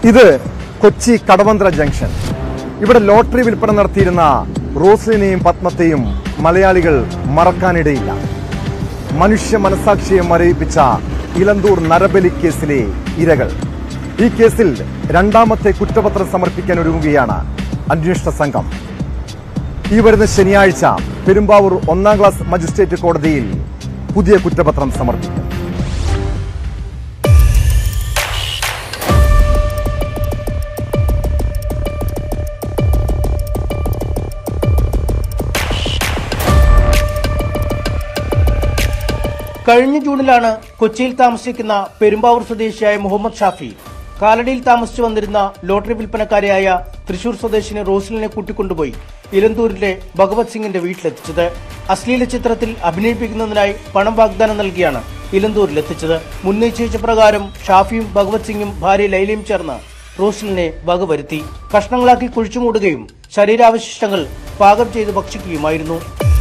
ഇത് കൊച്ചി കടവന്ത്ര ജംഗ്ഷൻ ഇവിടെ ലോട്ടറി വിൽപ്പന നടത്തിയിരുന്ന റോസ്ലിനെയും പത്മത്തെയും മലയാളികൾ മറക്കാനിടയില്ല മനുഷ്യ മനസാക്ഷിയെ മരവിപ്പിച്ച ഇലന്തൂർ നരബലി കേസിലെ ഇരകൾ ഈ കേസിൽ രണ്ടാമത്തെ കുറ്റപത്രം സമർപ്പിക്കാൻ ഒരുങ്ങുകയാണ് അന്വേഷണ സംഘം ഈ വരുന്ന ശനിയാഴ്ച പെരുമ്പാവൂർ ഒന്നാം ക്ലാസ് മജിസ്ട്രേറ്റ് കോടതിയിൽ പുതിയ കുറ്റപത്രം സമർപ്പിക്കും കഴിഞ്ഞ ജൂണിലാണ് കൊച്ചിയിൽ താമസിക്കുന്ന പെരുമ്പാവൂർ സ്വദേശിയായ മുഹമ്മദ് ഷാഫി കാലടിയിൽ താമസിച്ചു വന്നിരുന്ന ലോട്ടറി വിൽപ്പനക്കാരിയായ തൃശൂർ സ്വദേശിനി റോസ്ലിനെ കൂട്ടിക്കൊണ്ടുപോയി ഇലന്തൂരിലെ ഭഗവത് സിംഗിന്റെ വീട്ടിലെത്തിച്ചത് അശ്ലീല ചിത്രത്തിൽ അഭിനയിപ്പിക്കുന്നതിനായി പണം വാഗ്ദാനം നൽകിയാണ് ഇലന്തൂരിലെത്തിച്ചത് മുൻനിശ്ചയിച്ച പ്രകാരം ഷാഫിയും ഭഗവത് സിംഗും ഭാര്യ ലൈലയും ചേർന്ന് റോസ്ലിനെ വകവരുത്തി കഷ്ണങ്ങളാക്കി കുഴിച്ചുമൂടുകയും ശരീരാവശിഷ്ടങ്ങൾ പാകം ചെയ്ത് ഭക്ഷിക്കുകയുമായിരുന്നു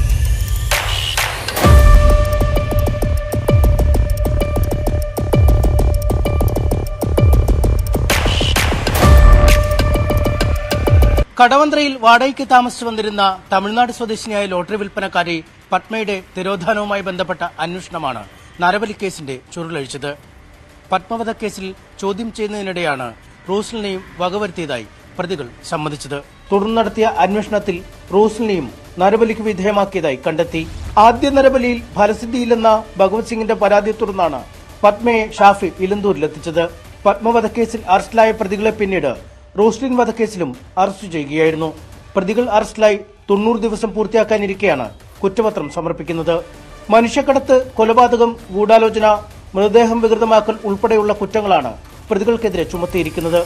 കടവന്ത്രയിൽ വാടകയ്ക്ക് താമസിച്ചു വന്നിരുന്ന തമിഴ്നാട് സ്വദേശിനിയായ ലോട്ടറി വിൽപ്പനക്കാരി പത്മയുടെ തിരോധാനവുമായി ബന്ധപ്പെട്ട അന്വേഷണമാണ് നരബലി കേസിന്റെ ചുരുളഴിച്ചത് പത്മവധ കേസിൽ ചോദ്യം ചെയ്യുന്നതിനിടെയാണ് റോസ്ലിനെയും വകവരുത്തിയതായി പ്രതികൾ സമ്മതിച്ചത് തുടർന്ന് നടത്തിയ അന്വേഷണത്തിൽ റോസ്ലിനെയും നരബലിക്ക് വിധേയമാക്കിയതായി കണ്ടെത്തി ആദ്യ നരബലിയിൽ ഫലസിദ്ധിയില്ലെന്ന ഭഗവത് സിംഗിന്റെ പരാതിയെ തുടർന്നാണ് പത്മയെ ഷാഫി ഇലന്തൂരിലെത്തിച്ചത് പത്മവധക്കേസിൽ അറസ്റ്റിലായ പ്രതികളെ പിന്നീട് റോസ്ലിൻ വധക്കേസിലും അറസ്റ്റ് ചെയ്യുകയായിരുന്നു പ്രതികൾ അറസ്റ്റിലായി തൊണ്ണൂറ് ദിവസം പൂർത്തിയാക്കാനിരിക്കെയാണ് കുറ്റപത്രം സമർപ്പിക്കുന്നത് മനുഷ്യക്കടത്ത് കൊലപാതകം ഗൂഢാലോചന മൃതദേഹം വികൃതമാക്കൽ ഉൾപ്പെടെയുള്ള കുറ്റങ്ങളാണ് പ്രതികൾക്കെതിരെ ചുമത്തിയിരിക്കുന്നത്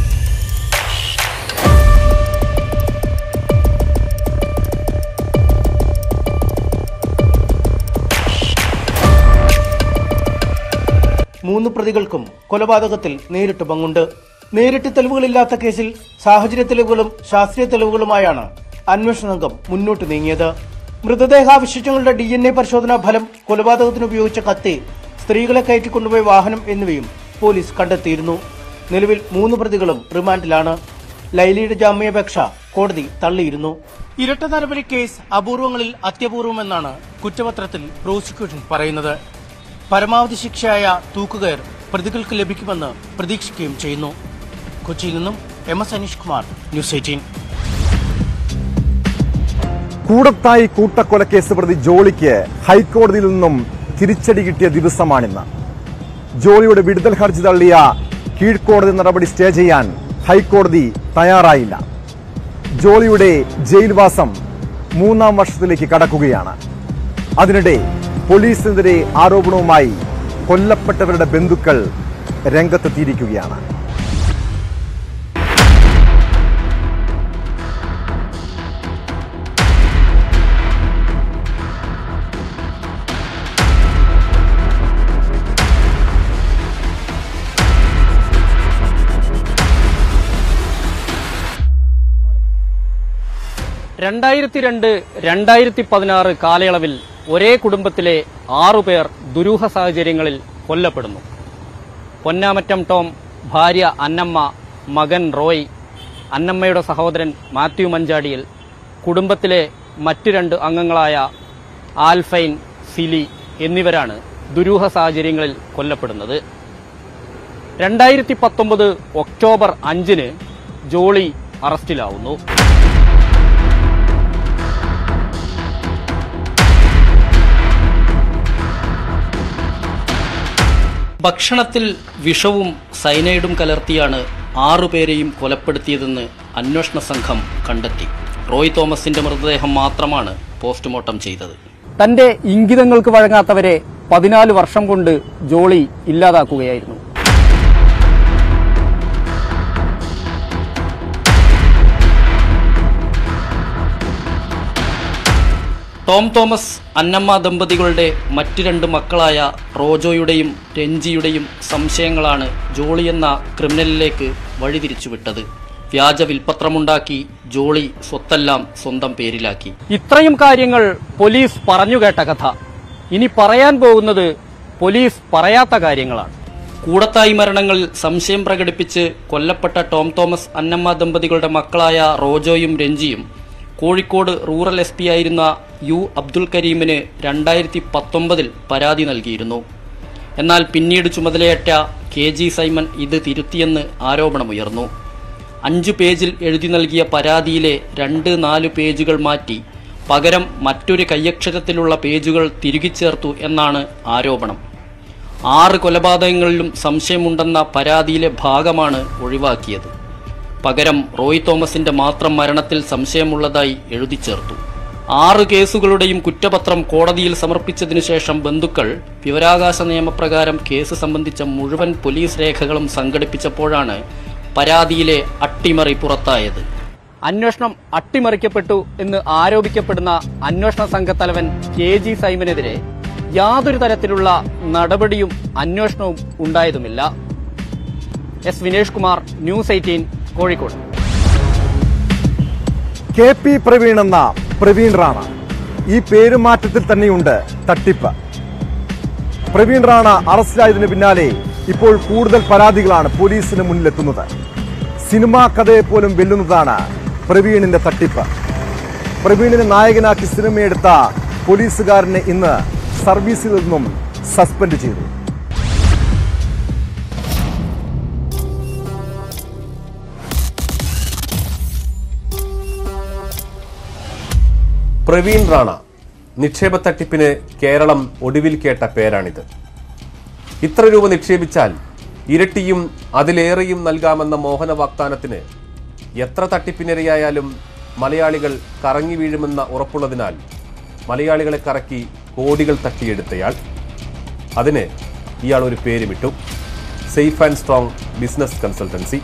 മൂന്ന് പ്രതികൾക്കും കൊലപാതകത്തിൽ നേരിട്ട് പങ്കുണ്ട് നേരിട്ട് തെളിവുകളില്ലാത്ത കേസിൽ സാഹചര്യ തെളിവുകളും ശാസ്ത്രീയ തെളിവുകളുമായാണ് അന്വേഷണ സംഘം മുന്നോട്ട് നീങ്ങിയത് മൃതദേഹാവശിഷ്ടങ്ങളുടെ ഡി എൻ എ പരിശോധനാ ഫലം കൊലപാതകത്തിന് ഉപയോഗിച്ച കത്തി സ്ത്രീകളെ കയറ്റിക്കൊണ്ടുപോയ വാഹനം എന്നിവയും പോലീസ് കണ്ടെത്തിയിരുന്നു നിലവിൽ മൂന്ന് പ്രതികളും റിമാൻഡിലാണ് ലൈലിയുടെ ജാമ്യാപേക്ഷ കോടതി തള്ളിയിരുന്നു ഇരട്ട നരബലി കേസ് അപൂർവങ്ങളിൽ അത്യപൂർവമെന്നാണ് കുറ്റപത്രത്തിൽ പ്രോസിക്യൂഷൻ പറയുന്നത് പരമാവധി ശിക്ഷയായ തൂക്കുകയർ പ്രതികൾക്ക് ലഭിക്കുമെന്ന് പ്രതീക്ഷിക്കുകയും ചെയ്യുന്നു കൊച്ചിയിൽ നിന്നും M S Aneesh Kumar news eighteen Koodathai കൂട്ടക്കൊലക്കേസ് പ്രതി ജോളിക്ക് ഹൈക്കോടതിയിൽ നിന്നും തിരിച്ചടി കിട്ടിയ ദിവസമാണിന്ന് ജോളിയുടെ വിടുതൽ ഹർജി തള്ളിയ കീഴ്ക്കോടതി നടപടി സ്റ്റേ ചെയ്യാൻ ഹൈക്കോടതി തയ്യാറായില്ല ജോളിയുടെ ജയിൽവാസം മൂന്നാം വർഷത്തിലേക്ക് കടക്കുകയാണ് അതിനിടെ പോലീസിനെതിരെ ആരോപണവുമായി കൊല്ലപ്പെട്ടവരുടെ ബന്ധുക്കൾ രംഗത്തെത്തിയിരിക്കുകയാണ് രണ്ടായിരത്തി രണ്ട് രണ്ടായിരത്തി പതിനാറ് കാലയളവിൽ ഒരേ കുടുംബത്തിലെ ആറുപേർ ദുരൂഹ സാഹചര്യങ്ങളിൽ കൊല്ലപ്പെടുന്നു പൊന്നാമറ്റം ടോം ഭാര്യ അന്നമ്മ മകൻ റോയ് അന്നമ്മയുടെ സഹോദരൻ മാത്യു മഞ്ചാടിയിൽ കുടുംബത്തിലെ മറ്റു രണ്ട് അംഗങ്ങളായ ആൽഫൈൻ സിലി എന്നിവരാണ് ദുരൂഹ സാഹചര്യങ്ങളിൽ കൊല്ലപ്പെടുന്നത് രണ്ടായിരത്തി പത്തൊമ്പത് ഒക്ടോബർ അഞ്ചിന് ജോളി അറസ്റ്റിലാവുന്നു ഭക്ഷണത്തിൽ വിഷവും സൈനൈഡും കലർത്തിയാണ് ആറുപേരെയും കൊലപ്പെടുത്തിയതെന്ന് അന്വേഷണ സംഘം കണ്ടെത്തി റോയ് തോമസിന്റെ മൃതദേഹം മാത്രമാണ് പോസ്റ്റ്മോർട്ടം ചെയ്തത് തന്റെ ഇംഗിതങ്ങൾക്ക് വഴങ്ങാത്തവരെ പതിനാല് വർഷം കൊണ്ട് ജോളി ഇല്ലാതാക്കുകയായിരുന്നു ടോം തോമസ് അന്നമ്മ ദമ്പതികളുടെ മറ്റു രണ്ട് മക്കളായ റോജോയുടെയും രഞ്ജിയുടെയും സംശയങ്ങളാണ് ജോളി എന്ന ക്രിമിനലിലേക്ക് വഴിതിരിച്ചുവിട്ടത് വ്യാജ വിൽപത്രമുണ്ടാക്കി ജോളി സ്വത്തെല്ലാം സ്വന്തം പേരിലാക്കി ഇത്രയും കാര്യങ്ങൾ പോലീസ് പറഞ്ഞു കേട്ട കഥ ഇനി പറയാൻ പോകുന്നത് പോലീസ് പറയാത്ത കാര്യങ്ങളാണ് കൂടത്തായി മരണങ്ങളിൽ സംശയം പ്രകടിപ്പിച്ച് കൊല്ലപ്പെട്ട ടോം തോമസ് അന്നമ്മ ദമ്പതികളുടെ മക്കളായ റോജോയും രഞ്ജിയും കോഴിക്കോട് റൂറൽ എസ് പി ആയിരുന്ന യു അബ്ദുൽ കരീമിന് രണ്ടായിരത്തി പത്തൊമ്പതിൽ പരാതി നൽകിയിരുന്നു എന്നാൽ പിന്നീട് ചുമതലയേറ്റ കെ ജി സൈമൺ ഇത് തിരുത്തിയെന്ന് ആരോപണമുയർന്നു അഞ്ച് പേജിൽ എഴുതി നൽകിയ പരാതിയിലെ രണ്ട് നാല് പേജുകൾ മാറ്റി പകരം മറ്റൊരു കയ്യക്ഷരത്തിലുള്ള പേജുകൾ തിരുകി ചേർത്തു എന്നാണ് ആരോപണം ആറ് കൊലപാതകങ്ങളിലും സംശയമുണ്ടെന്ന പരാതിയിലെ ഭാഗമാണ് ഒഴിവാക്കിയത് പകരം റോയ് തോമസിന്റെ മാത്രം മരണത്തിൽ സംശയമുള്ളതായി എഴുതി ചേർത്തു ആറ് കേസുകളുടെയും കുറ്റപത്രം കോടതിയിൽ സമർപ്പിച്ചതിനു ശേഷം ബന്ധുക്കൾ വിവരാകാശ നിയമപ്രകാരം കേസ് സംബന്ധിച്ച മുഴുവൻ പോലീസ് രേഖകളും സംഘടിപ്പിച്ചപ്പോഴാണ് പരാതിയിലെ അട്ടിമറി പുറത്തായത് അന്വേഷണം അട്ടിമറിക്കപ്പെട്ടു എന്ന് ആരോപിക്കപ്പെടുന്ന അന്വേഷണ സംഘത്തലവൻ കെ ജി സൈമനെതിരെ യാതൊരു തരത്തിലുള്ള നടപടിയും അന്വേഷണവും ഉണ്ടായതുമില്ല S Vinesh Kumar news eighteen Kozhikode K P Praveen എന്ന പ്രവീൺ റാണ ഈ പേരുമാറ്റത്തിൽ തന്നെയുണ്ട് തട്ടിപ്പ് പ്രവീൺ റാണ അറസ്റ്റിലായതിനു പിന്നാലെ ഇപ്പോൾ കൂടുതൽ പരാതികളാണ് പോലീസിന് മുന്നിലെത്തുന്നത് സിനിമാ കഥയെ പോലും വെല്ലുന്നതാണ് പ്രവീണിന്റെ തട്ടിപ്പ് പ്രവീണിനെ നായകനാക്കി സിനിമയെടുത്ത പോലീസുകാരനെ ഇന്ന് സർവീസിൽ നിന്നും സസ്പെൻഡ് ചെയ്തു പ്രവീൺ റാണ നിക്ഷേപ തട്ടിപ്പിന് കേരളം ഒടുവിൽ കേട്ട പേരാണിത് ഇത്ര രൂപ നിക്ഷേപിച്ചാൽ ഇരട്ടിയും അതിലേറെയും നൽകാമെന്ന മോഹന വാഗ്ദാനത്തിന് എത്ര തട്ടിപ്പിനിരയായാലും മലയാളികൾ കറങ്ങി വീഴുമെന്ന ഉറപ്പുള്ളതിനാൽ മലയാളികളെ കറക്കി കോടികൾ തട്ടിയെടുത്തയാൾ അതിന് ഇയാൾ ഒരു പേരുമിട്ടു safe and strong business consultancy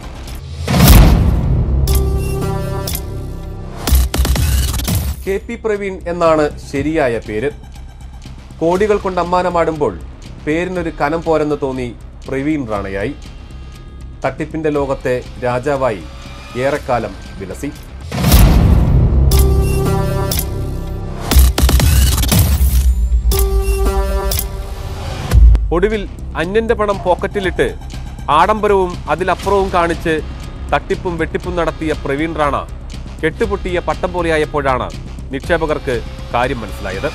K P Praveen എന്നാണ് ശരിയായ പേര് കോടികൾ കൊണ്ട് അമ്മാനമാടുമ്പോൾ പേരിനൊരു കനം പോരെന്ന് തോന്നി പ്രവീൺ റാണയായി തട്ടിപ്പിന്റെ ലോകത്തെ രാജാവായി ഏറെക്കാലം വിലസി ഒടുവിൽ അന്യന്റെ പണം പോക്കറ്റിലിട്ട് ആഡംബരവും അതിലപ്പുറവും കാണിച്ച് തട്ടിപ്പും വെട്ടിപ്പും നടത്തിയ പ്രവീൺ റാണ കെട്ടുപൊട്ടിയ പട്ടം പോലെയായപ്പോഴാണ് നിക്ഷേപകർക്ക് കാര്യം മനസ്സിലായത്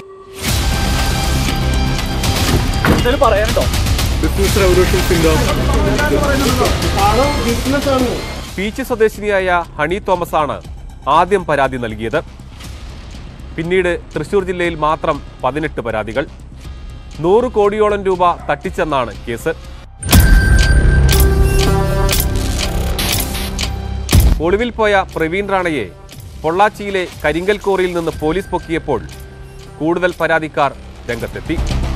പീച്ച് സ്വദേശിനിയായ ഹണി തോമസ് ആണ് ആദ്യം പരാതി നൽകിയത് പിന്നീട് തൃശൂർ ജില്ലയിൽ മാത്രം പതിനെട്ട് പരാതികൾ നൂറ് കോടിയോളം രൂപ തട്ടിച്ചെന്നാണ് കേസ് ഒളിവിൽ പോയ പ്രവീൺ റാണയെ പൊള്ളാച്ചിയിലെ കരിങ്കൽ കോറിയിൽ നിന്ന് പോലീസ് പൊക്കിയപ്പോൾ കൂടുതൽ പരാതിക്കാർ രംഗത്തെത്തി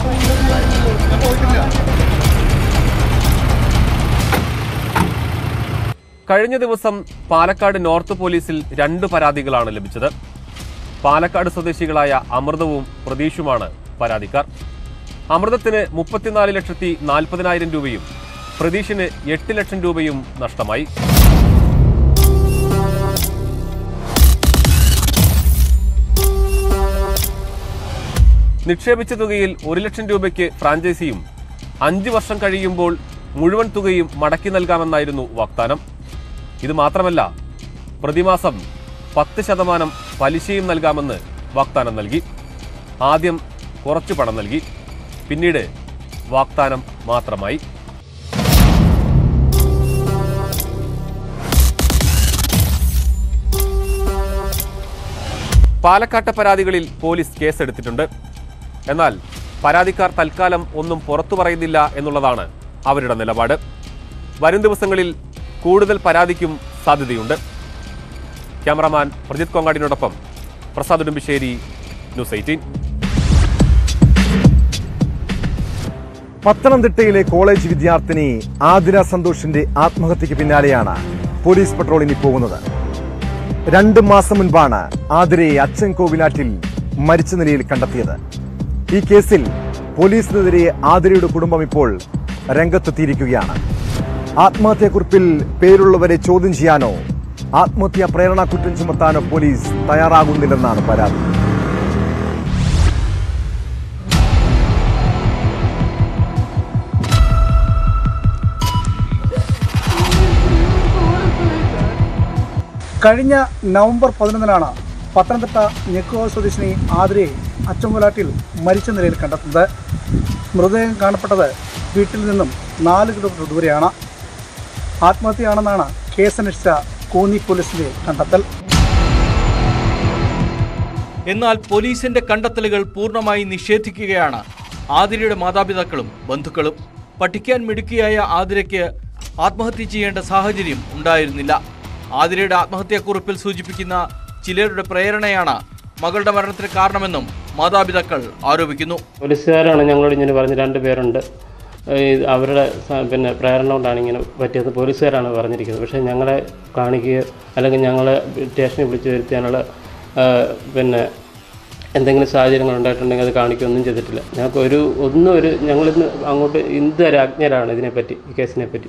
കഴിഞ്ഞ ദിവസം പാലക്കാട് നോർത്ത് പോലീസിൽ രണ്ട് പരാതികളാണ് ലഭിച്ചത് പാലക്കാട് സ്വദേശികളായ അമൃതവും പ്രതീഷുമാണ് പരാതിക്കാർ അമൃതത്തിന് മുപ്പത്തിനാല് ലക്ഷത്തി നാൽപ്പതിനായിരം രൂപയും പ്രതീഷിന് എട്ട് ലക്ഷം രൂപയും നഷ്ടമായി നിക്ഷേപിച്ച തുകയിൽ ഒരു ലക്ഷം രൂപയ്ക്ക് ഫ്രാഞ്ചൈസിയും അഞ്ചു വർഷം കഴിയുമ്പോൾ മുഴുവൻ തുകയും മടക്കി നൽകാമെന്നായിരുന്നു വാഗ്ദാനം ഇത് മാത്രമല്ല പ്രതിമാസം പത്ത് ശതമാനം പലിശയും നൽകാമെന്ന് വാഗ്ദാനം നൽകി ആദ്യം കുറച്ചു പണം നൽകി പിന്നീട് വാഗ്ദാനം മാത്രമായി പാലക്കാട്ടെ പരാതികളിൽ പോലീസ് കേസെടുത്തിട്ടുണ്ട് എന്നാൽ പരാതിക്കാർ തൽക്കാലം ഒന്നും പുറത്തു പറയുന്നില്ല എന്നുള്ളതാണ് അവരുടെ നിലപാട് വരും ദിവസങ്ങളിൽ കൂടുതൽ പരാതിക്കും സാധ്യതയുണ്ട് ക്യാമറാമാൻ പ്രജിത് കൊങ്ങാടിനോടൊപ്പം പ്രസാദ് ഉടുമ്പിശ്ശേരി ന്യൂസ് എയ്റ്റീൻ പത്തനംതിട്ടയിലെ കോളേജ് വിദ്യാർത്ഥിനി ആതിര സന്തോഷിന്റെ ആത്മഹത്യക്ക് പിന്നാലെയാണ് പോലീസ് പട്രോൾ ഇനി പോകുന്നത് രണ്ട് മാസം മുൻപാണ് ആതിരയെ അച്ഛൻ കോവിലാറ്റിൽ മരിച്ച നിലയിൽ കണ്ടെത്തിയത് ഈ കേസിൽ പോലീസിനെതിരെ ആതിരയുടെ കുടുംബം ഇപ്പോൾ രംഗത്തെത്തിയിരിക്കുകയാണ് ആത്മഹത്യാക്കുറിപ്പിൽ പേരുള്ളവരെ ചോദ്യം ചെയ്യാനോ ആത്മഹത്യാ പ്രേരണ കുറ്റം ചുമത്താനോ പോലീസ് തയ്യാറാകുന്നില്ലെന്നാണ് പരാതി കഴിഞ്ഞ നവംബർ പതിനൊന്നിനാണ് പത്തനംതിട്ട ഞെക്കുവ സ്വദേശിനി ആതിരയെ അച്ചമ്പലാട്ടിൽ മരിച്ച നിലയിൽ കണ്ടെത്തുന്നത് മൃതദേഹം കാണപ്പെട്ടത് വീട്ടിൽ നിന്നും നാല് കിലോമീറ്റർ ദൂരെയാണ് ആത്മഹത്യയാണെന്നാണ് കേസന്വേഷിച്ച കോന്നി പോലീസിന്റെ കണ്ടെത്തൽ എന്നാൽ പോലീസിന്റെ കണ്ടെത്തലുകൾ പൂർണ്ണമായി നിഷേധിക്കുകയാണ് ആതിരയുടെ മാതാപിതാക്കളും ബന്ധുക്കളും പഠിക്കാൻ മിടുക്കിയായ ആതിരയ്ക്ക് ആത്മഹത്യ ചെയ്യേണ്ട സാഹചര്യം ഉണ്ടായിരുന്നില്ല ആതിരയുടെ ആത്മഹത്യാക്കുറിപ്പിൽ സൂചിപ്പിക്കുന്ന ചിലരുടെ പ്രേരണയാണ് മകളുടെ മരണത്തിന് കാരണമെന്നും മാതാപിതാക്കൾ ആരോപിക്കുന്നു പോലീസുകാരാണ് ഞങ്ങളോട് ഇങ്ങനെ പറഞ്ഞ് രണ്ട് പേരുണ്ട് ഈ അവരുടെ സ- പിന്നെ പ്രേരണ കൊണ്ടാണ് ഇങ്ങനെ പറ്റിയത് പോലീസുകാരാണ് പറഞ്ഞിരിക്കുന്നത് പക്ഷേ ഞങ്ങളെ കാണിക്കുകയോ അല്ലെങ്കിൽ ഞങ്ങളെ സ്റ്റേഷനിൽ വിളിച്ചു വരുത്താനുള്ള ആ, പിന്നെ എന്തെങ്കിലും സാഹചര്യങ്ങൾ ഉണ്ടായിട്ടുണ്ടെങ്കിൽ അത് കാണിക്കുകയൊന്നും ചെയ്തിട്ടില്ല ഞങ്ങൾക്ക് ഒരു ഒന്നും ഒരു ഞങ്ങളിന്ന് അങ്ങോട്ട് ഇന്തൊരു അജ്ഞരാണ് ഇതിനെപ്പറ്റി ഈ കേസിനെ പറ്റി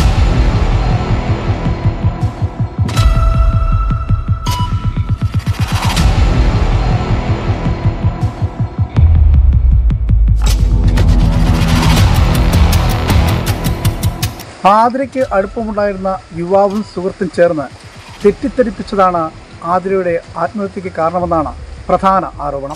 ആതിരയ്ക്ക് അടുപ്പമുണ്ടായിരുന്ന യുവാവും സുഹൃത്തും ചേർന്ന് തെറ്റിദ്ധരിപ്പിച്ചതാണ് ആതിരയുടെ ആത്മഹത്യക്ക് കാരണമെന്നാണ് പ്രധാന ആരോപണം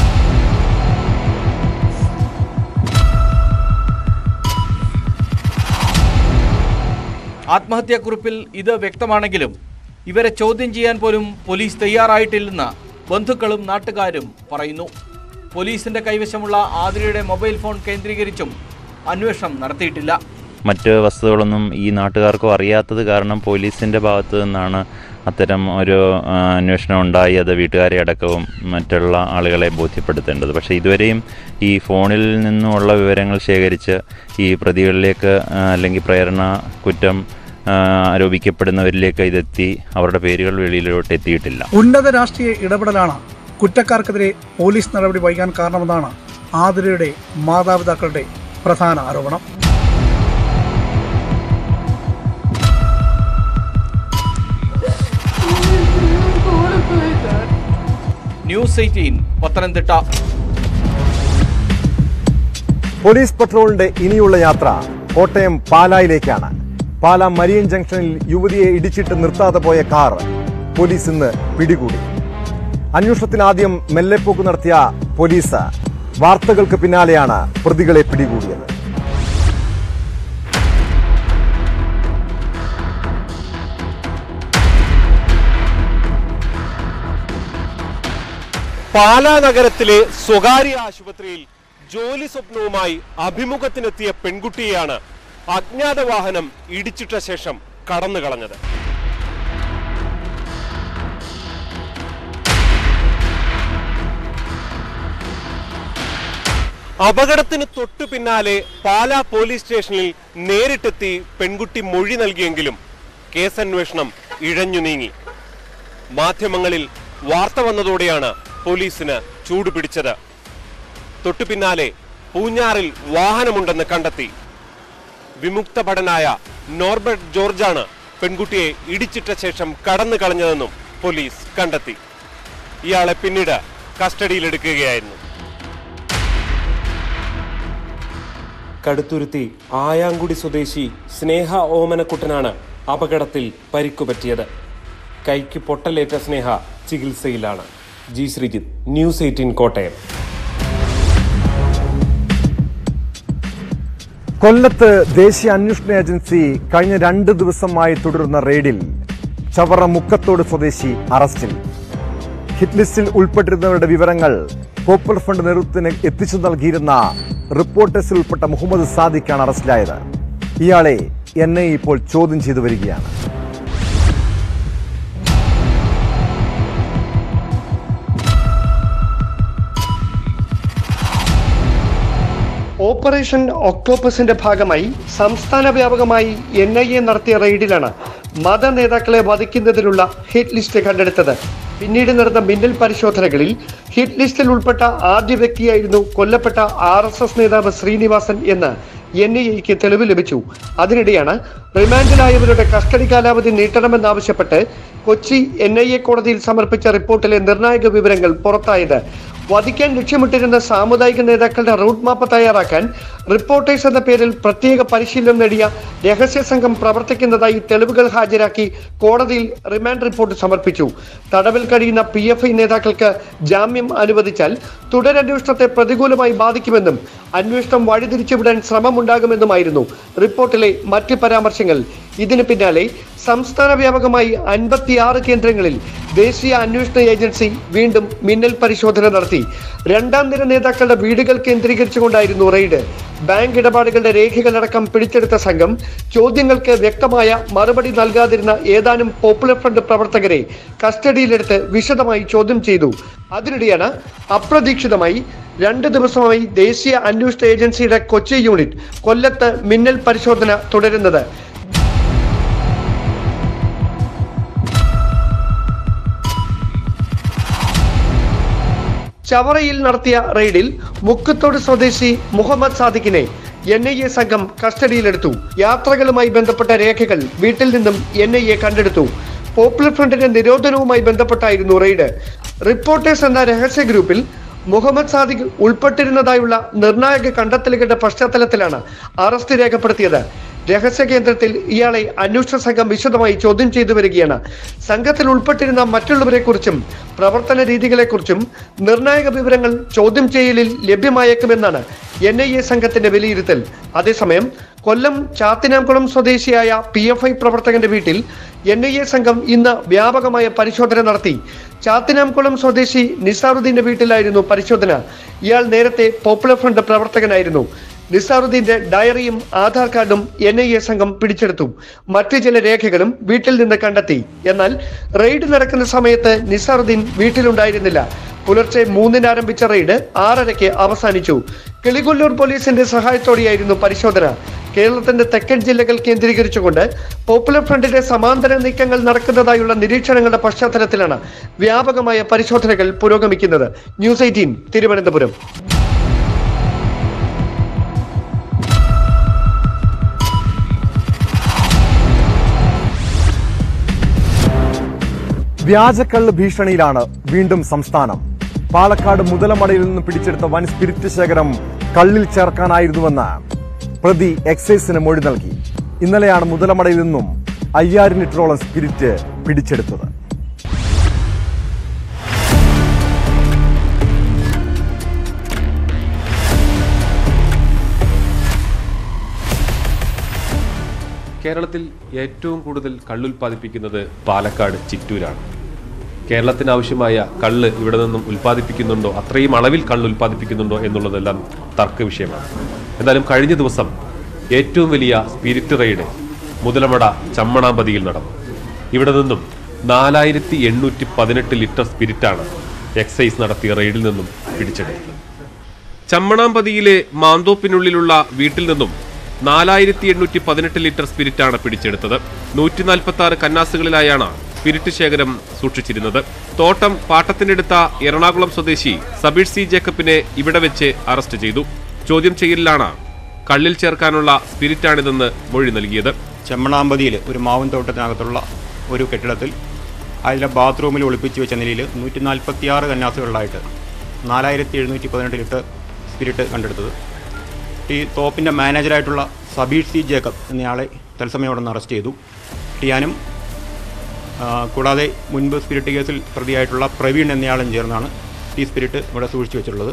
ആത്മഹത്യാക്കുറിപ്പിൽ ഇത് വ്യക്തമാണെങ്കിലും ഇവരെ ചോദ്യം ചെയ്യാൻ പോലും പോലീസ് തയ്യാറായിട്ടില്ലെന്ന് ബന്ധുക്കളും നാട്ടുകാരും പറയുന്നു പോലീസിന്റെ കൈവശമുള്ള ആതിരയുടെ മൊബൈൽ ഫോൺ കേന്ദ്രീകരിച്ചും അന്വേഷണം നടത്തിയിട്ടില്ല മറ്റ് വസ്തുക്കളൊന്നും ഈ നാട്ടുകാർക്കും അറിയാത്തത് കാരണം പോലീസിൻ്റെ ഭാഗത്തു നിന്നാണ് അത്തരം ഒരു ആ, അന്വേഷണം ഉണ്ടായി അത് വീട്ടുകാരെ അടക്കവും മറ്റുള്ള ആളുകളെ ബോധ്യപ്പെടുത്തേണ്ടത് പക്ഷേ ഇതുവരെയും ഈ ഫോണിൽ നിന്നുമുള്ള വിവരങ്ങൾ ശേഖരിച്ച് ഈ പ്രതികളിലേക്ക് ആ, അല്ലെങ്കിൽ പ്രേരണ കുറ്റം ആ, ആരോപിക്കപ്പെടുന്നവരിലേക്ക് ഇതെത്തി അവരുടെ പേരുകൾ വെളിയിലോട്ട് എത്തിയിട്ടില്ല ഉന്നത രാഷ്ട്രീയ ഇടപെടലാണ് കുറ്റക്കാർക്കെതിരെ പോലീസ് നടപടി വൈകാൻ കാരണമെന്നാണ് ആതിരയുടെ മാതാപിതാക്കളുടെ പ്രധാന ആരോപണം ന്യൂസ് എയ്റ്റീൻ പത്തനംതിട്ട പോലീസ് പട്രോളിന്റെ ഇനിയുള്ള യാത്ര കോട്ടയം പാലായിലേക്കാണ് പാലാ മരിയൻ ജംഗ്ഷനിൽ യുവതിയെ ഇടിച്ചിട്ട് നിർത്താതെ പോയ കാർ പോലീസ് ഇന്ന് പിടികൂടി അന്വേഷണത്തിൽ ആദ്യം മെല്ലെപ്പോക്ക് നടത്തിയ പോലീസ് വാർത്തകൾക്ക് പിന്നാലെയാണ് പ്രതികളെ പിടികൂടിയത് പാലാ നഗരത്തിലെ സ്വകാര്യ ആശുപത്രിയിൽ ജോലി സ്വപ്നവുമായി അഭിമുഖത്തിനെത്തിയ പെൺകുട്ടിയെയാണ് അജ്ഞാത വാഹനം ഇടിച്ചിട്ട ശേഷം കടന്നു കളഞ്ഞത് അപകടത്തിന് തൊട്ടു പിന്നാലെ പാലാ പോലീസ് സ്റ്റേഷനിൽ നേരിട്ടെത്തി പെൺകുട്ടി മൊഴി നൽകിയെങ്കിലും കേസന്വേഷണം ഇഴഞ്ഞു നീങ്ങി മാധ്യമങ്ങളിൽ വാർത്ത വന്നതോടെയാണ് പോലീസിന് ചൂടുപിടിച്ചത് തൊട്ടു പിന്നാലെ പൂഞ്ഞാറിൽ വാഹനമുണ്ടെന്ന് കണ്ടെത്തി വിമുക്ത ഭടനായ നോർബർട്ട് ജോർജാണ് പെൺകുട്ടിയെ ഇടിച്ചിട്ട ശേഷം കടന്നു കളഞ്ഞതെന്നും പോലീസ് കണ്ടെത്തി ഇയാളെ പിന്നീട് കസ്റ്റഡിയിലെടുക്കുകയായിരുന്നു കടുത്തുരുത്തി ആയാങ്കുടി സ്വദേശി സ്നേഹ ഓമനക്കുട്ടനാണ് അപകടത്തിൽ പരിക്കുപറ്റിയത് കൈക്ക് പൊട്ടലേറ്റ സ്നേഹ ചികിത്സയിലാണ് G Sreejith news eighteen Kottayam കൊല്ലത്ത് ദേശീയ അന്വേഷണ ഏജൻസി കഴിഞ്ഞ രണ്ട് ദിവസമായി തുടരുന്ന റെയ്ഡിൽ ചവറ മുക്കത്തോട് സ്വദേശി അറസ്റ്റിൽ ഹിറ്റ് ലിസ്റ്റിൽ ഉൾപ്പെട്ടിരുന്നവരുടെ വിവരങ്ങൾ പോപ്പുലർ ഫണ്ട് നേതൃത്വത്തിന് എത്തിച്ചു നൽകിയിരുന്ന റിപ്പോർട്ടേഴ്സിൽ ഉൾപ്പെട്ട മുഹമ്മദ് സാദിഖാണ് അറസ്റ്റിലായത് ഇയാളെ എൻ ഐ ഇപ്പോൾ ചോദ്യം ചെയ്തു വരികയാണ് ഓപ്പറേഷൻ ഒക്ടോപ്പസിന്റെ ഭാഗമായി സംസ്ഥാന വ്യാപകമായി എൻ ഐ എ നടത്തിയ റെയ്ഡിലാണ് മത നേതാക്കളെ വധിക്കുന്നതിനുള്ള ഹിറ്റ് ലിസ്റ്റ് കണ്ടെടുത്തത് പിന്നീട് നടന്ന മിന്നൽ പരിശോധനകളിൽ ഹിറ്റ് ലിസ്റ്റിൽ ഉൾപ്പെട്ട ആദ്യ വ്യക്തിയായിരുന്നു കൊല്ലപ്പെട്ട ആർ എസ് എസ് നേതാവ് ശ്രീനിവാസൻ എന്ന് എൻ ഐ എക്ക് തെളിവ് ലഭിച്ചു അതിനിടെയാണ് റിമാൻഡിലായവരുടെ കസ്റ്റഡി കാലാവധി നീട്ടണമെന്നാവശ്യപ്പെട്ട് കൊച്ചി എൻ ഐ എ കോടതിയിൽ സമർപ്പിച്ച റിപ്പോർട്ടിലെ നിർണായക വിവരങ്ങൾ പുറത്തായത് വധിക്കാൻ ലക്ഷ്യമിട്ടിരുന്ന സാമുദായിക നേതാക്കളുടെ റൂട്ട് മാപ്പ് തയ്യാറാക്കാൻ റിപ്പോർട്ടേഴ്സ് എന്ന പേരിൽ പ്രത്യേക പരിശീലനം നേടിയ രഹസ്യ സംഘം പ്രവർത്തിക്കുന്നതായി തെളിവുകൾ ഹാജരാക്കി കോടതിയിൽ റിമാൻഡ് റിപ്പോർട്ട് സമർപ്പിച്ചു തടവിൽ കഴിയുന്ന പി എഫ് ഐ നേതാക്കൾക്ക് ജാമ്യം അനുവദിച്ചാൽ തുടരന്വേഷണത്തെ പ്രതികൂലമായി ബാധിക്കുമെന്നും അന്വേഷണം വഴിതിരിച്ചുവിടാൻ ശ്രമമുണ്ടാകുമെന്നുമായിരുന്നു റിപ്പോർട്ടിലെ മറ്റ് പരാമർശങ്ങൾ ഇതിന് പിന്നാലെ സംസ്ഥാന വ്യാപകമായി അൻപത്തിയാറ് കേന്ദ്രങ്ങളിൽ ദേശീയ അന്വേഷണ ഏജൻസി വീണ്ടും മിന്നൽ പരിശോധന നടത്തി രണ്ടാം നിര നേതാക്കളുടെ വീടുകൾ കേന്ദ്രീകരിച്ചുകൊണ്ടായിരുന്നു റെയ്ഡ് ബാങ്ക് ഇടപാടുകളുടെ രേഖകളടക്കം പിടിച്ചെടുത്ത സംഘം ചോദ്യങ്ങൾക്ക് വ്യക്തമായ മറുപടി നൽകാതിരുന്ന ഏതാനും പോപ്പുലർ ഫ്രണ്ട് പ്രവർത്തകരെ കസ്റ്റഡിയിലെടുത്ത് വിശദമായി ചോദ്യം ചെയ്തു അതിനിടെയാണ് അപ്രതീക്ഷിതമായി രണ്ട് ദിവസമായി ദേശീയ അന്വേഷണ ഏജൻസിയുടെ കൊച്ചി യൂണിറ്റ് കൊല്ലത്ത് മിന്നൽ പരിശോധന തുടരുന്നത് ചവറയിൽ നടത്തിയ റെയ്ഡിൽ മുക്കത്തോട് സ്വദേശി മുഹമ്മദ് സാദിഖിനെ എൻ ഐ എ സംഘം കസ്റ്റഡിയിലെടുത്തു യാത്രകളുമായി ബന്ധപ്പെട്ട രേഖകൾ വീട്ടിൽ നിന്നും എൻ ഐ എ കണ്ടെടുത്തു പോപ്പുലർ ഫ്രണ്ടിന്റെ നിരോധനവുമായി ബന്ധപ്പെട്ടായിരുന്നു റെയ്ഡ് റിപ്പോർട്ടേഴ്സ് എന്ന രഹസ്യ ഗ്രൂപ്പിൽ മുഹമ്മദ് സാദിഖ് ഉൾപ്പെട്ടിരുന്നതായുള്ള നിർണായക കണ്ടെത്തലുകളുടെ പശ്ചാത്തലത്തിലാണ് അറസ്റ്റ് രേഖപ്പെടുത്തിയത് രഹസ്യ കേന്ദ്രത്തിൽ ഇയാളെ അന്വേഷണ സംഘം വിശദമായി ചോദ്യം ചെയ്തു വരികയാണ് സംഘത്തിൽ ഉൾപ്പെട്ടിരുന്ന മറ്റുള്ളവരെ കുറിച്ചും പ്രവർത്തന രീതികളെക്കുറിച്ചും നിർണായക വിവരങ്ങൾ ചോദ്യം ചെയ്യലിൽ ലഭ്യമായേക്കുമെന്നാണ് എൻ ഐ എ സംഘത്തിന്റെ വിലയിരുത്തൽ അതേസമയം കൊല്ലം ചാത്തിനാംകുളം സ്വദേശിയായ പി എഫ് ഐ പ്രവർത്തകന്റെ വീട്ടിൽ എൻ ഐ എ സംഘം ഇന്ന് വ്യാപകമായ പരിശോധന നടത്തി ചാത്തിനാംകുളം സ്വദേശി നിസാറുദ്ദീന്റെ വീട്ടിലായിരുന്നു പരിശോധന ഇയാൾ നേരത്തെ പോപ്പുലർ ഫ്രണ്ട് പ്രവർത്തകനായിരുന്നു നിസാറുദ്ദീന്റെ ഡയറിയും ആധാർ കാർഡും എൻ ഐ എ സംഘം പിടിച്ചെടുത്തു മറ്റ് ചില രേഖകളും വീട്ടിൽ നിന്ന് കണ്ടെത്തി എന്നാൽ റെയ്ഡ് നടക്കുന്ന സമയത്ത് നിസാറുദ്ദീൻ വീട്ടിലുണ്ടായിരുന്നില്ല പുലർച്ചെ മൂന്നിന് ആരംഭിച്ച റെയ്ഡ് ആറരയ്ക്ക് അവസാനിച്ചു കിളികൊല്ലൂർ പോലീസിന്റെ സഹായത്തോടെയായിരുന്നു പരിശോധന കേരളത്തിന്റെ തെക്കൻ ജില്ലകൾ കേന്ദ്രീകരിച്ചുകൊണ്ട് പോപ്പുലർ ഫ്രണ്ടിന്റെ സമാന്തര നീക്കങ്ങൾ നടക്കുന്നതായുള്ള നിരീക്ഷണങ്ങളുടെ പശ്ചാത്തലത്തിലാണ് വ്യാപകമായ പരിശോധനകൾ പുരോഗമിക്കുന്നത് ന്യൂസ് എയ്റ്റീൻ തിരുവനന്തപുരം വ്യാജക്കള്ള് ഭീഷണിയിലാണ് വീണ്ടും സംസ്ഥാനം പാലക്കാട് മുതലമടയിൽ നിന്ന് പിടിച്ചെടുത്ത വൻ സ്പിരിറ്റ് ശേഖരം കള്ളിൽ ചേർക്കാനായിരുന്നുവെന്ന് പ്രതി എക്സൈസിന് മൊഴി നൽകി ഇന്നലെയാണ് മുതലമടയിൽ നിന്നും അയ്യായിരം ലിറ്ററോളം സ്പിരിറ്റ് പിടിച്ചെടുത്തത് കേരളത്തിൽ ഏറ്റവും കൂടുതൽ കള്ളുൽപാദിപ്പിക്കുന്നത് പാലക്കാട് ചിറ്റൂരാണ് കേരളത്തിന് ആവശ്യമായ കള്ള് ഇവിടെ നിന്നും ഉൽപ്പാദിപ്പിക്കുന്നുണ്ടോ അത്രയും അളവിൽ കള്ള് ഉൽപ്പാദിപ്പിക്കുന്നുണ്ടോ എന്നുള്ളതെല്ലാം തർക്ക വിഷയമാണ് എന്നാലും കഴിഞ്ഞ ദിവസം ഏറ്റവും വലിയ സ്പിരിറ്റ് റെയ്ഡ് മുതലമട ചമ്മണാമ്പതിയിൽ നടന്നു ഇവിടെ നിന്നും നാലായിരത്തി എണ്ണൂറ്റി പതിനെട്ട് ലിറ്റർ സ്പിരിറ്റാണ് എക്സൈസ് നടത്തിയ റെയ്ഡിൽ നിന്നും പിടിച്ചെടുത്തത് ചമ്മണാമ്പതിയിലെ മാന്തോപ്പിനുള്ളിലുള്ള വീട്ടിൽ നിന്നും നാലായിരത്തി എണ്ണൂറ്റി പതിനെട്ട് ലിറ്റർ സ്പിരിറ്റാണ് പിടിച്ചെടുത്തത് നൂറ്റി നാൽപ്പത്തി ആറ് കന്നാസുകളിലായാണ് സ്പിരിറ്റ് ശേഖരം സൂക്ഷിച്ചിരുന്നത് തോട്ടം പാട്ടത്തിനെടുത്ത എറണാകുളം സ്വദേശി സബീർ സി ജേക്കബിനെ ഇവിടെ വെച്ച് അറസ്റ്റ് ചെയ്തു ചോദ്യം ചെയ്യലിലാണ് കള്ളിൽ ചേർക്കാനുള്ള സ്പിരിറ്റാണിതെന്ന് മൊഴി നൽകിയത് ചെമ്മണാമ്പതിയിൽ ഒരു മാവിൻ തോട്ടത്തിനകത്തുള്ള ഒരു കെട്ടിടത്തിൽ അതിലെ ബാത്റൂമിൽ ഒളിപ്പിച്ച് വെച്ച നിലയിൽ നൂറ്റി നാൽപ്പത്തി ആറ് കന്നാസുകളിലായിട്ട് നാലായിരത്തി എഴുന്നൂറ്റി പതിനെട്ട് ലിറ്റർ സ്പിരിറ്റ് കണ്ടെടുത്തത് ഈ തോപ്പിൻ്റെ മാനേജറായിട്ടുള്ള സബീർ സി ജേക്കബ് എന്നയാളെ തത്സമയം അവിടെ നിന്ന് അറസ്റ്റ് ചെയ്തു ടിയാനും ആ, കൂടാതെ മുൻപ് സ്പിരിറ്റ് കേസിൽ പ്രതിയായിട്ടുള്ള പ്രവീൺ എന്നയാളും ചേർന്നാണ് ഈ സ്പിരിറ്റ് ഇവിടെ സൂക്ഷിച്ചു വെച്ചിട്ടുള്ളത്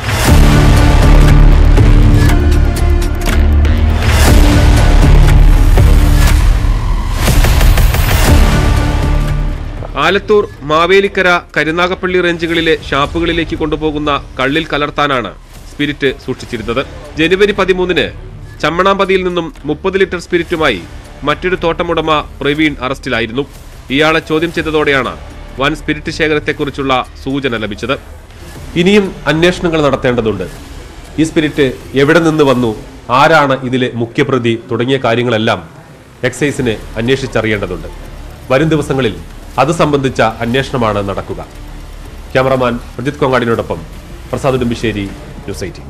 ആലത്തൂർ മാവേലിക്കര കരുനാഗപ്പള്ളി റേഞ്ചുകളിലെ ഷാപ്പുകളിലേക്ക് കൊണ്ടുപോകുന്ന കള്ളിൽ കലർത്താനാണ് സ്പിരിറ്റ് സൂക്ഷിച്ചിരുന്നത് ജനുവരി പതിമൂന്നിന് ചമ്മണാമ്പതിയിൽ നിന്നും മുപ്പത് ലിറ്റർ സ്പിരിറ്റുമായി മറ്റൊരു തോട്ടമുടമ പ്രവീൺ അറസ്റ്റിലായിരുന്നു ഇയാളെ ചോദ്യം ചെയ്തതോടെയാണ് വൻ സ്പിരിറ്റ് ശേഖരത്തെക്കുറിച്ചുള്ള സൂചന ലഭിച്ചത് ഇനിയും അന്വേഷണങ്ങൾ നടത്തേണ്ടതുണ്ട് ഈ സ്പിരിറ്റ് എവിടെ നിന്ന് വന്നു ആരാണ് ഇതിലെ മുഖ്യപ്രതി തുടങ്ങിയ കാര്യങ്ങളെല്ലാം എക്സൈസിന് അന്വേഷിച്ചറിയേണ്ടതുണ്ട് വരും ദിവസങ്ങളിൽ അത് സംബന്ധിച്ച അന്വേഷണമാണ് നടക്കുക ക്യാമറമാൻ പ്രജിത് കൊങ്ങാടിനോടൊപ്പം Prasad Udumbissery news eighteen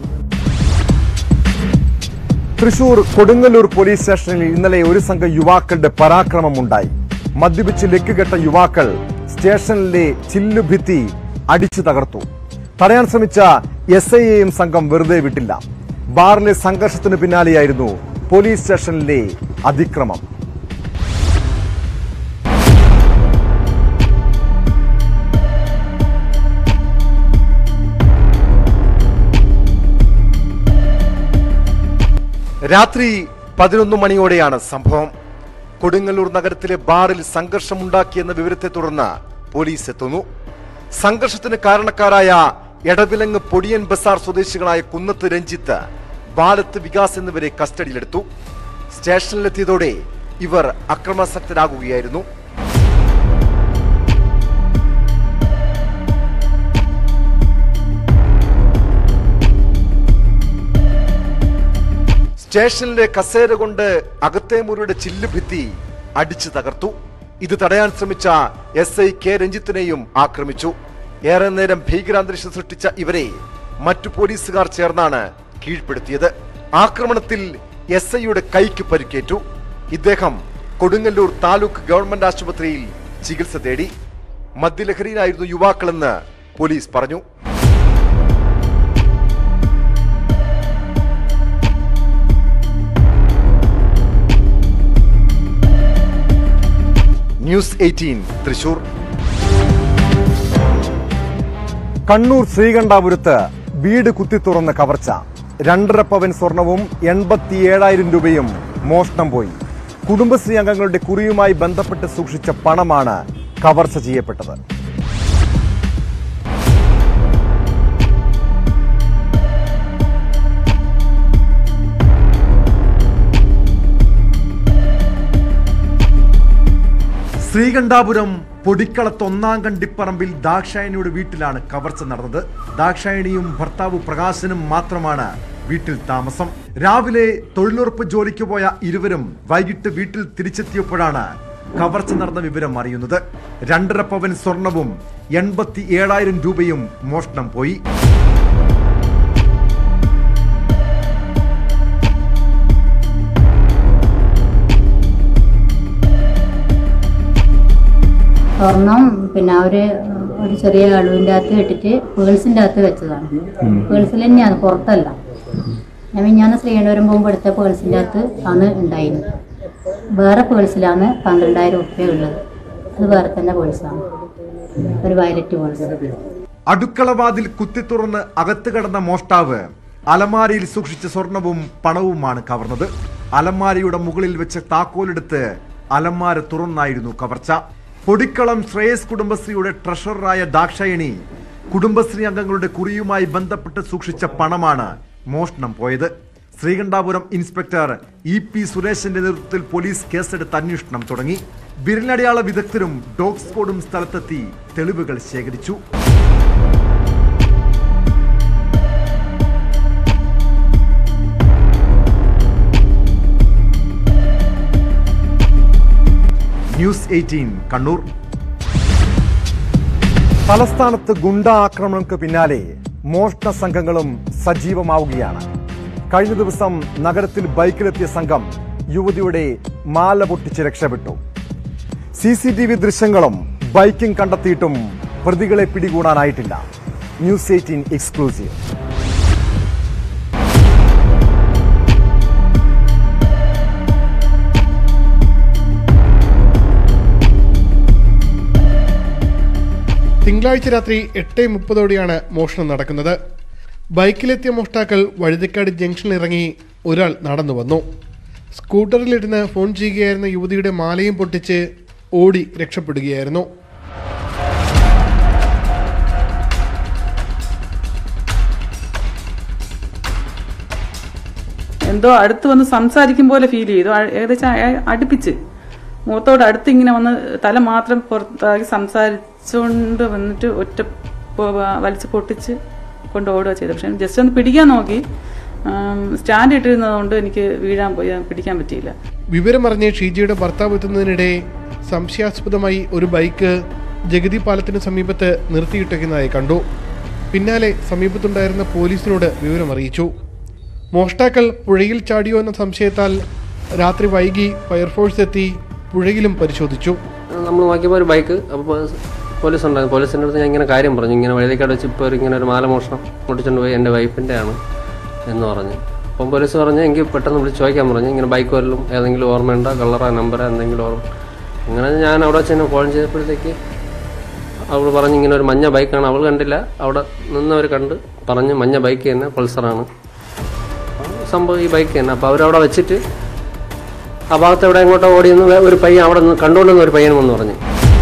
Thrissur Kodungallur police സ്റ്റേഷനിൽ ഇന്നലെ ഒരു സംഘം യുവാക്കളുടെ പരാക്രമമുണ്ടായി മദ്യപിച്ച് ലക്കുകെട്ട യുവാക്കൾ സ്റ്റേഷനിലെ ചില്ലുഭിത്തി അടിച്ചു തകർത്തു തടയാൻ ശ്രമിച്ച എസ് ഐയെയും സംഘം വെറുതെ വിട്ടില്ല ബാറിലെ സംഘർഷത്തിന് പിന്നാലെയായിരുന്നു പോലീസ് സ്റ്റേഷനിലെ അതിക്രമം രാത്രി പതിനൊന്ന് മണിയോടെയാണ് സംഭവം കൊടുങ്ങല്ലൂർ നഗരത്തിലെ ബാറിൽ സംഘർഷമുണ്ടാക്കിയെന്ന വിവരത്തെ തുടർന്ന് പോലീസ് എത്തുന്നു സംഘർഷത്തിന് കാരണക്കാരായ എടവിലങ്ങ് പൊടിയൻ ബസാർ സ്വദേശികളായ കുന്നത്ത് രഞ്ജിത്ത് ബാലത്ത് വികാസ് എന്നിവരെ കസ്റ്റഡിയിലെടുത്തു സ്റ്റേഷനിലെത്തിയതോടെ ഇവർ അക്രമാസക്തരാകുകയായിരുന്നു സ്റ്റേഷനിലെ കസേര കൊണ്ട് അകത്തെ മുറിയുടെ ചില്ലുഭിത്തി അടിച്ചു തകർത്തു ഇത് തടയാൻ ശ്രമിച്ച എസ് ഐ കെ രഞ്ജിത്തിനെയും ആക്രമിച്ചു ഏറെ നേരം ഭീകരാന്തരീക്ഷം സൃഷ്ടിച്ച ഇവരെ മറ്റു പോലീസുകാർ ചേർന്നാണ് കീഴ്പ്പെടുത്തിയത് ആക്രമണത്തിൽ എസ് ഐയുടെ കൈക്ക് പരിക്കേറ്റു ഇദ്ദേഹം കൊടുങ്ങല്ലൂർ താലൂക്ക് ഗവൺമെന്റ് ആശുപത്രിയിൽ ചികിത്സ തേടി മദ്യലഹരിയിലായിരുന്നു യുവാക്കളെന്ന് പോലീസ് പറഞ്ഞു ന്യൂസ് എയ്റ്റീൻ തൃശൂർ കണ്ണൂർ ശ്രീകണ്ഠാപുരത്ത് വീട് കുത്തിത്തുറന്ന് കവർച്ച രണ്ടര പവൻ സ്വർണവും എൺപത്തിയേഴായിരം രൂപയും മോഷണം പോയി കുടുംബശ്രീ അംഗങ്ങളുടെ കുറിയുമായി ബന്ധപ്പെട്ട് സൂക്ഷിച്ച പണമാണ് കവർച്ച ചെയ്യപ്പെട്ടത് ശ്രീകണ്ഠാപുരം പൊടിക്കളത്ത് ഒന്നാം കണ്ടിപ്പറമ്പിൽ ദാക്ഷായണിയുടെ വീട്ടിലാണ് കവർച്ച നടന്നത് ദാക്ഷായണിയും ഭർത്താവ് പ്രകാശനും മാത്രമാണ് വീട്ടിൽ താമസം രാവിലെ തൊഴിലുറപ്പ് ജോലിക്ക് പോയ ഇരുവരും വൈകിട്ട് വീട്ടിൽ തിരിച്ചെത്തിയപ്പോഴാണ് കവർച്ച നടന്ന വിവരം അറിയുന്നത് രണ്ടര പവൻ സ്വർണവും എൺപത്തി ഏഴായിരം രൂപയും മോഷണം പോയി സ്വർണം പിന്നെ അവര് ഒരു ചെറിയ അളുവിൻ്റെ അകത്ത് ഇട്ടിട്ട് പേഴ്സിൻ്റെ അകത്ത് വെച്ചതാണ് പേഴ്സിൽ തന്നെയാണ് പുറത്തല്ല ഞാൻ ഞാൻ ശ്രീകണ്ഠപുരം പോകുമ്പോൾ എടുത്ത പേഴ്സിൻ്റെ അകത്ത് ആണ് ഉണ്ടായിരുന്നത് വേറെ പേഴ്സിലാണ് പന്ത്രണ്ടായിരം ഉറുപ്പ്യ ഉള്ളത് അത് വേറെ തന്നെ പേഴ്സാണ് ഒരു വയലറ്റ് പേഴ്സ് അടുക്കളവാതിൽ കുത്തിത്തുറന്ന് അകത്ത് കടന്ന മോഷ്ടാവ് അലമാരയിൽ സൂക്ഷിച്ച സ്വർണവും പണവുമാണ് കവർന്നത് അലമാരയുടെ മുകളിൽ വെച്ച് താക്കോലെടുത്ത് അലമാര തുറന്നായിരുന്നു കവർച്ച പൊടിക്കളം ശ്രേയസ് കുടുംബശ്രീയുടെ ട്രഷററായ ദാക്ഷായണി കുടുംബശ്രീ അംഗങ്ങളുടെ കുറിയുമായി ബന്ധപ്പെട്ട് സൂക്ഷിച്ച പണമാണ് മോഷണം പോയത് ശ്രീകണ്ഠാപുരം ഇൻസ്പെക്ടർ ഇ പി സുരേഷിന്റെ നേതൃത്വത്തിൽ പോലീസ് കേസെടുത്ത് അന്വേഷണം തുടങ്ങി വിരലടയാള വിദഗ്ധരും ഡോഗ് സ്ക്വാഡും സ്ഥലത്തെത്തി തെളിവുകൾ ശേഖരിച്ചു ന്യൂസ് എയ്റ്റീൻ കണ്ണൂർ തലസ്ഥാനത്ത് ഗുണ്ട ആക്രമണങ്ങൾക്ക് പിന്നാലെ മോഷണ സംഘങ്ങളും സജീവമാവുകയാണ് കഴിഞ്ഞ ദിവസം നഗരത്തിൽ ബൈക്കിലെത്തിയ സംഘം യുവതിയുടെ മാല പൊട്ടിച്ച് രക്ഷപ്പെട്ടു സി സി ടി വി ദൃശ്യങ്ങളും ബൈക്കും കണ്ടെത്തിയിട്ടും പ്രതികളെ പിടികൂടാനായിട്ടില്ല ന്യൂസ് എയ്റ്റീൻ എക്സ്ക്ലൂസീവ് തിങ്കളാഴ്ച രാത്രി എട്ട് മുപ്പതോടെയാണ് മോഷണം നടക്കുന്നത് ബൈക്കിലെത്തിയ മോഷ്ടാക്കൾ വഴുതക്കാട് ജംഗ്ഷനിൽ ഇറങ്ങി ഒരാൾ നടന്നു വന്നു സ്കൂട്ടറിലിരുന്ന് ഫോൺ ചെയ്യുകയായിരുന്ന യുവതിയുടെ മാലയും പൊട്ടിച്ച് ഓടി രക്ഷപ്പെടുകയായിരുന്നു എന്തോ അടുത്ത് വന്ന് സംസാരിക്കും പോലെ ഫീൽ ചെയ്തു അ- ഏകദേശം അ- അടുപ്പിച്ച് മുഖത്തോട് അടുത്ത് ഇങ്ങനെ വന്ന് തല മാത്രം പുറത്താക്കി സംസാരിച്ചുകൊണ്ട് വന്നിട്ട് ഒറ്റ പൊ- വലിച്ച് പൊട്ടിച്ച് കൊണ്ട് ഓടുക ചെയ്തത് പക്ഷെ ജസ്റ്റ് ഒന്ന് പിടിക്കാൻ നോക്കി സ്റ്റാൻഡ് ഇട്ടിരുന്നതുകൊണ്ട് എനിക്ക് വീഴാൻ പോയി അത് പിടിക്കാൻ പറ്റിയില്ല വിവരമറിഞ്ഞ് ഷീജയുടെ ഭർത്താവ് എത്തുന്നതിനിടെ സംശയാസ്പദമായി ഒരു ബൈക്ക് ജഗതി പാലത്തിന് സമീപത്ത് നിർത്തിയിട്ടിരിക്കുന്നതായി കണ്ടു പിന്നാലെ സമീപത്തുണ്ടായിരുന്ന പോലീസിനോട് വിവരമറിയിച്ചു മോഷ്ടാക്കൾ പുഴയിൽ ചാടിയോ എന്ന സംശയത്താൽ രാത്രി വൈകി ഫയർഫോഴ്സ് എത്തി പുഴയിലും പരിശോധിച്ചു നമ്മൾ നോക്കിയപ്പോൾ ഒരു ബൈക്ക് അപ്പോൾ പോലീസ് ഉണ്ടായിരുന്നു പോലീസിൻ്റെ അടുത്ത് ഞാൻ ഇങ്ങനെ കാര്യം പറഞ്ഞു ഇങ്ങനെ വഴുതിക്കാട് വെച്ച് ഇപ്പോൾ ഒരു ഇങ്ങനെ ഒരു മാല മോഷണം മുട്ടിച്ചുകൊണ്ട് പോയി എൻ്റെ വൈഫിൻ്റെ ആണ് എന്ന് പറഞ്ഞു അപ്പം പോലീസ് പറഞ്ഞു എങ്കിൽ പെട്ടെന്ന് വിളിച്ച് ചോദിക്കാൻ പറഞ്ഞു ഇങ്ങനെ ബൈക്ക് വല്ലതും ഏതെങ്കിലും ഓർമ്മയുണ്ടോ കളറോ നമ്പറോ എന്തെങ്കിലും ഓർമ്മ അങ്ങനെ ഞാൻ അവിടെ വെച്ച് തന്നെ ഫോൺ ചെയ്തപ്പോഴത്തേക്ക് അവൾ പറഞ്ഞു ഇങ്ങനെ ഒരു മഞ്ഞ ബൈക്കാണ് അവൾ കണ്ടില്ല അവിടെ നിന്നവർ കണ്ട് പറഞ്ഞു മഞ്ഞ ബൈക്ക് തന്നെ പൾസറാണ് സംഭവം ഈ ബൈക്ക് തന്നെ അപ്പോൾ അവരവിടെ വെച്ചിട്ട് ആ ഭാഗത്ത് എവിടെ എങ്ങോട്ടോ ഓടിയെന്ന് ഒരു പയ്യൻ അവിടെ നിന്ന് കണ്ടുകൊണ്ടുവന്ന ഒരു പയ്യൻ വന്ന് പറഞ്ഞു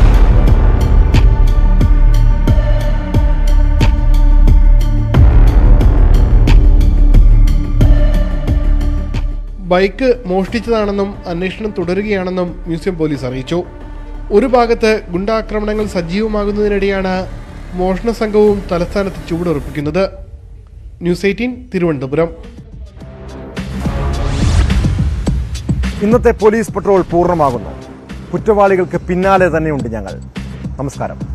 ബൈക്ക് മോഷ്ടിച്ചതാണെന്നും അന്വേഷണം തുടരുകയാണെന്നും മ്യൂസിയം പോലീസ് അറിയിച്ചു ഒരു ഭാഗത്ത് ഗുണ്ടാക്രമണങ്ങൾ സജീവമാകുന്നതിനിടെയാണ് മോഷണ സംഘവും തലസ്ഥാനത്ത് ചുവടുറപ്പിക്കുന്നത് ന്യൂസ് എയ്റ്റീൻ തിരുവനന്തപുരം ഇന്നത്തെ പോലീസ് പട്രോൾ പൂർണ്ണമാകുന്നു കുറ്റവാളികൾക്ക് പിന്നാലെ തന്നെയുണ്ട് ഞങ്ങൾ നമസ്കാരം